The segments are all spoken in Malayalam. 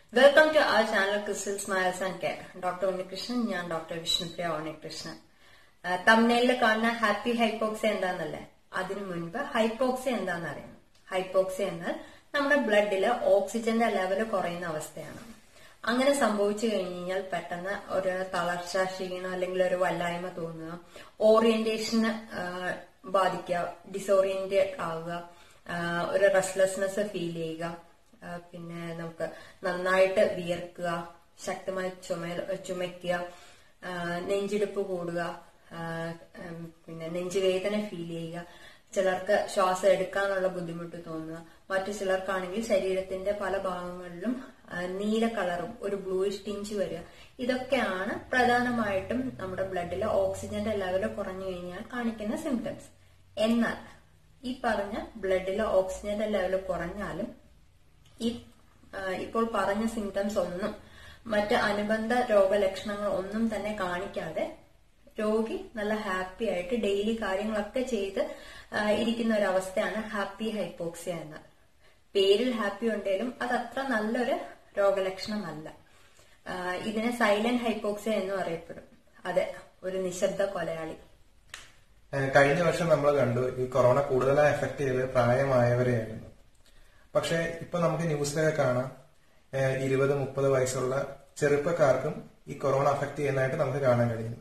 welcome to our channel Crystal Smiles and care doctor Unnikrishnan ഞാൻ ഡോക്ടർ വിഷ്ണുപ്രിയ ഉണ്ണികൃഷ്ണൻ തമ്മിലിൽ കാണുന്ന ഹാപ്പി ഹൈപ്പോക്സി എന്താന്നല്ലേ അതിനു മുൻപ് ഹൈപ്പോക്സി എന്താണെന്ന് അറിയണം ഹൈപ്പോക്സി എന്നാൽ നമ്മുടെ ബ്ലഡില് ഓക്സിജന്റെ ലെവൽ കുറയുന്ന അവസ്ഥയാണ് അങ്ങനെ സംഭവിച്ചു കഴിഞ്ഞ് കഴിഞ്ഞാൽ പെട്ടെന്ന് ഒരു തളർച്ച ക്ഷീണം അല്ലെങ്കിൽ ഒരു വല്ലായ്മ തോന്നുക ഓറിയന്റേഷന് ബാധിക്കുക ഡിസോറിയന്റഡ് ആവുക ആഹ് ഒരു റെസ്റ്റ്ലെസ്നെസ് ഫീൽ ചെയ്യുക ആഹ് പിന്നെ നമുക്ക് നന്നായിട്ട് വിയർക്കുക ശക്തമായി ചുമ ചുമയ്ക്കുക ആഹ് നെഞ്ചിടിപ്പ് കൂടുക ആഹ് ഉം പിന്നെ നെഞ്ചുവേദന ഫീൽ ചെയ്യുക ചിലർക്ക് ശ്വാസം എടുക്കാനുള്ള ബുദ്ധിമുട്ട് തോന്നുക മറ്റു ചിലർക്കാണെങ്കിൽ ശരീരത്തിന്റെ പല ഭാഗങ്ങളിലും ആഹ് നീല കളറും ഒരു ബ്ലൂയിഷ് ടിഞ്ച് വരിക ഇതൊക്കെയാണ് പ്രധാനമായിട്ടും നമ്മുടെ ബ്ലഡിലെ ഓക്സിജന്റെ ലെവൽ കുറഞ്ഞു കഴിഞ്ഞാൽ കാണിക്കുന്ന സിംറ്റംസ് എന്നാൽ ഈ പറഞ്ഞ ബ്ലഡിലെ ഓക്സിജന്റെ ലെവൽ കുറഞ്ഞാലും ഈ ആ, ഇപ്പോൾ പറഞ്ഞ സിംറ്റംസ് ഒന്നും മറ്റ് അനുബന്ധ രോഗലക്ഷണങ്ങൾ ഒന്നും തന്നെ കാണിക്കാതെ രോഗി നല്ല ഹാപ്പി ആയിട്ട് ഡെയിലി കാര്യങ്ങളൊക്കെ ചെയ്ത് ആ, ഇരിക്കുന്ന ഒരു അവസ്ഥയാണ് ഹാപ്പി ഹൈപ്പോക്സിയ എന്നാൽ പേരിൽ ഹാപ്പി ഉണ്ടെങ്കിലും അത് അത്ര നല്ലൊരു രോഗലക്ഷണമല്ല ആ, ഇതിനെ സൈലന്റ് ഹൈപ്പോക്സിയ എന്നും അറിയപ്പെടും അതെ ഒരു നിശബ്ദ കൊലയാളി ഏഹ് കഴിഞ്ഞ വർഷം നമ്മൾ കണ്ടു ഈ കൊറോണ കൂടുതലായി എഫക്ട് ചെയ്തത് പ്രായമായവരെയായിരുന്നു പക്ഷെ ഇപ്പൊ നമുക്ക് ന്യൂസിലൊക്കെ കാണാം ഏഹ് ഇരുപത് മുപ്പത് വയസ്സുള്ള ചെറുപ്പക്കാർക്കും ഈ കൊറോണ അഫക്ട് ചെയ്യുന്നതായിട്ട് നമുക്ക് കാണാൻ കഴിയുന്നു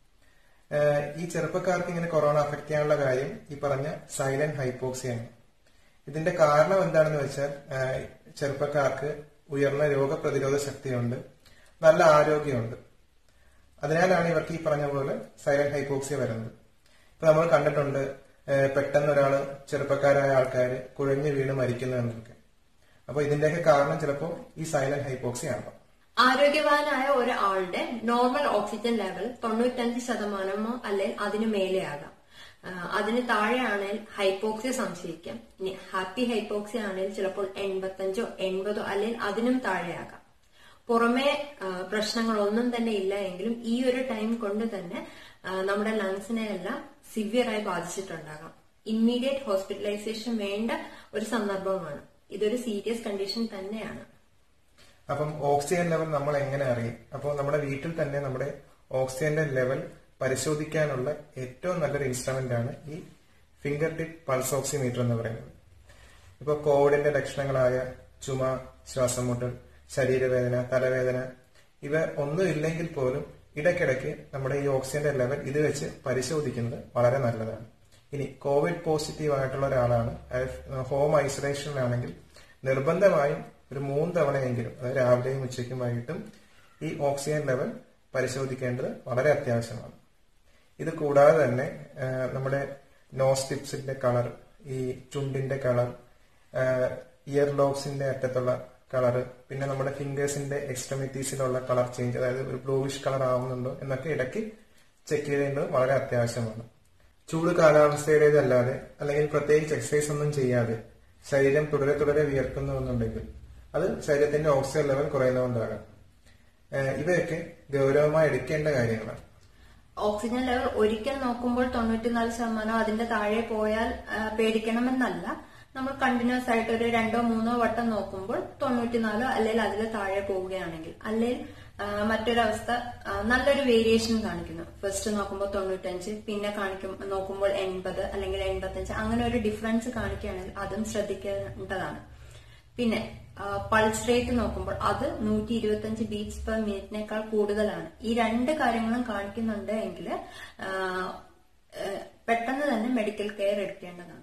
ഏഹ് ഈ ചെറുപ്പക്കാർക്ക് ഇങ്ങനെ കൊറോണ അഫക്ട് ചെയ്യാനുള്ള കാര്യം ഈ പറഞ്ഞ സൈലന്റ് ഹൈപ്പോക്സിയാണ് ഇതിന്റെ കാരണം എന്താണെന്ന് വെച്ചാൽ ഏഹ് ചെറുപ്പക്കാർക്ക് ഉയർന്ന രോഗപ്രതിരോധ ശക്തിയുണ്ട് നല്ല ആരോഗ്യമുണ്ട് അതിനാലാണ് ഇവർക്ക് ഈ പറഞ്ഞ പോലെ സൈലന്റ് ഹൈപ്പോക്സിയ വരുന്നത് ഇപ്പൊ നമ്മൾ കണ്ടിട്ടുണ്ട് ഏഹ് പെട്ടെന്ന് ഒരാള് ചെറുപ്പക്കാരായ ആൾക്കാർ കുഴഞ്ഞു വീണ് മരിക്കുന്നു എന്നൊക്കെ അപ്പൊ ഇതിന്റെയൊക്കെ കാരണം ചിലപ്പോൾ ഈ സൈലന്റ് ഹൈപ്പോക്സിയ ആകാം ആരോഗ്യവാനായ ഒരാളുടെ നോർമൽ ഓക്സിജൻ ലെവൽ തൊണ്ണൂറ്റഞ്ച് ശതമാനമോ അല്ലെങ്കിൽ അതിന് മേലെയാകാം ആ, അതിന് താഴെയാണെങ്കിൽ ഹൈപ്പോക്സിയ സംശയിക്കാം ഇനി ഹാപ്പി ഹൈപ്പോക്സിയ ആണെങ്കിൽ ചിലപ്പോൾ എൺപത്തഞ്ചോ എൺപതോ അല്ലെങ്കിൽ അതിനും താഴെയാകാം പുറമെ ആ, പ്രശ്നങ്ങളൊന്നും തന്നെ ഇല്ല എങ്കിലും ഈ ഒരു ടൈം കൊണ്ട് തന്നെ ആ, നമ്മുടെ ലങ്സിനെ എല്ലാം സിവിയറായി ബാധിച്ചിട്ടുണ്ടാകാം ഇമ്മീഡിയറ്റ് ഹോസ്പിറ്റലൈസേഷൻ വേണ്ട ഒരു സന്ദർഭമാണ് ഇതൊരു സീരിയസ് കണ്ടീഷൻ തന്നെയാണ് അപ്പം ഓക്സിജൻ ലെവൽ നമ്മൾ എങ്ങനെ അറിയും അപ്പോൾ നമ്മുടെ വീട്ടിൽ തന്നെ നമ്മുടെ ഓക്സിജന്റെ ലെവൽ പരിശോധിക്കാനുള്ള ഏറ്റവും നല്ലൊരു ഇൻസ്ട്രുമെന്റ് ആണ് ഈ ഫിംഗർ ടിപ്പ് പൾസ് ഓക്സിമീറ്റർ എന്ന് പറയുന്നത് ഇപ്പൊ കോവിഡിന്റെ ലക്ഷണങ്ങളായ ചുമ ശ്വാസം മുട്ടൽ ശരീരവേദന തലവേദന ഇവ ഒന്നും ഇല്ലെങ്കിൽ പോലും ഇടയ്ക്കിടയ്ക്ക് നമ്മുടെ ഈ ഓക്സിജന്റെ ലെവൽ ഇത് വെച്ച് പരിശോധിക്കുന്നത് വളരെ നല്ലതാണ് ഇനി കോവിഡ് പോസിറ്റീവ് ആയിട്ടുള്ള ഒരാളാണ് അയാൾ ഹോം ഐസൊലേഷനിലാണെങ്കിൽ നിർബന്ധമായും ഒരു മൂന്ന് തവണയെങ്കിലും അതായത് രാവിലെയും ഉച്ചയ്ക്കും വൈകിട്ടും ഈ ഓക്സിജൻ ലെവൽ പരിശോധിക്കേണ്ടത് വളരെ അത്യാവശ്യമാണ് ഇത് കൂടാതെ തന്നെ ആ, നമ്മുടെ നോസ് ടിപ്സിന്റെ കളർ ഈ ചുണ്ടിന്റെ കളർ ഇയർ ലോബ്സിന്റെ അറ്റത്തുള്ള കളർ പിന്നെ നമ്മുടെ ഫിംഗേഴ്സിന്റെ എക്സ്ട്രമിറ്റീസിലുള്ള കളർ ചേഞ്ച് അതായത് ഒരു ബ്ലൂയിഷ് കളർ ആവുന്നുണ്ടോ എന്നൊക്കെ ഇടയ്ക്ക് ചെക്ക് ചെയ്യേണ്ടത് വളരെ അത്യാവശ്യമാണ് ചൂട് കാലാവസ്ഥയുടേതല്ലാതെ അല്ലെങ്കിൽ പ്രത്യേകിച്ച് എക്സസൈസ് ഒന്നും ചെയ്യാതെ ശരീരം തുടരെ തുടരെ വിയർക്കുന്നു എന്നുണ്ടെങ്കിൽ അത് ശരീരത്തിന്റെ ഓക്സിജൻ ലെവൽ കുറയുന്നതുകൊണ്ടാകാം ഏഹ് ഇവയൊക്കെ ഗൗരവമായി എടുക്കേണ്ട കാര്യങ്ങളാണ് ഓക്സിജൻ ലെവൽ ഒരിക്കൽ നോക്കുമ്പോൾ തൊണ്ണൂറ്റിനാല് ശതമാനം അതിന്റെ താഴെ പോയാൽ ആ, പേടിക്കണമെന്നല്ല നമ്മൾ കണ്ടിന്യൂസ് ആയിട്ട് ഒരു രണ്ടോ മൂന്നോ വട്ടം നോക്കുമ്പോൾ തൊണ്ണൂറ്റിനാലോ അല്ലെങ്കിൽ അതിൽ താഴെ പോവുകയാണെങ്കിൽ അല്ലെങ്കിൽ ആ, മറ്റൊരവസ്ഥ ആ, നല്ലൊരു വേരിയേഷൻ കാണിക്കുന്നു ഫസ്റ്റ് നോക്കുമ്പോൾ തൊണ്ണൂറ്റഞ്ച് പിന്നെ കാണിക്കും നോക്കുമ്പോൾ എൺപത് അല്ലെങ്കിൽ എൺപത്തഞ്ച് അങ്ങനെ ഒരു ഡിഫറൻസ് കാണിക്കുകയാണെങ്കിൽ അതും ശ്രദ്ധിക്കേണ്ടതാണ് പിന്നെ പൾസ് റേറ്റ് നോക്കുമ്പോൾ അത് നൂറ്റി ഇരുപത്തഞ്ച് ബീറ്റ്സ് പെർ മിനിറ്റിനേക്കാൾ കൂടുതലാണ് ഈ രണ്ട് കാര്യങ്ങളും കാണിക്കുന്നുണ്ട് എങ്കിൽ പെട്ടെന്ന് തന്നെ മെഡിക്കൽ കെയർ എടുക്കേണ്ടതാണ്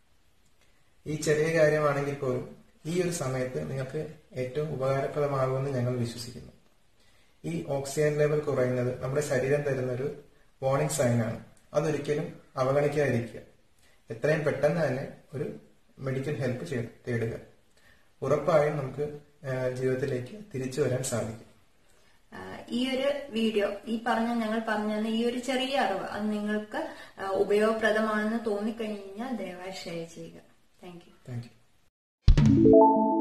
ഈ ചെറിയ കാര്യമാണെങ്കിൽ പോലും ഈ ഒരു സമയത്ത് നിങ്ങൾക്ക് ഏറ്റവും ഉപകാരപ്രദമാകുമെന്ന് ഞങ്ങൾ വിശ്വസിക്കുന്നു ഈ ഓക്സിജൻ ലെവൽ കുറയുന്നത് നമ്മുടെ ശരീരം തരുന്ന ഒരു വാർണിംഗ് സൈനാണ് അതൊരിക്കലും അവഗണിക്കാതിരിക്കുക എത്രയും പെട്ടെന്ന് തന്നെ ഒരു മെഡിക്കൽ ഹെൽപ്പ് ചെയ്ത് തേടുക ഉറപ്പായും നമുക്ക് ആ, ജീവിതത്തിലേക്ക് തിരിച്ചു വരാൻ സാധിക്കും ആ, ഈ ഒരു വീഡിയോ ഈ പറഞ്ഞ ഞങ്ങൾ പറഞ്ഞ ഈ ഒരു ചെറിയ അറിവ് അത് നിങ്ങൾക്ക് ആ, ഉപയോഗപ്രദമാണെന്ന് തോന്നിക്കഴിഞ്ഞാൽ ദയവായി ഷെയർ ചെയ്യുക താങ്ക് യു താങ്ക് യു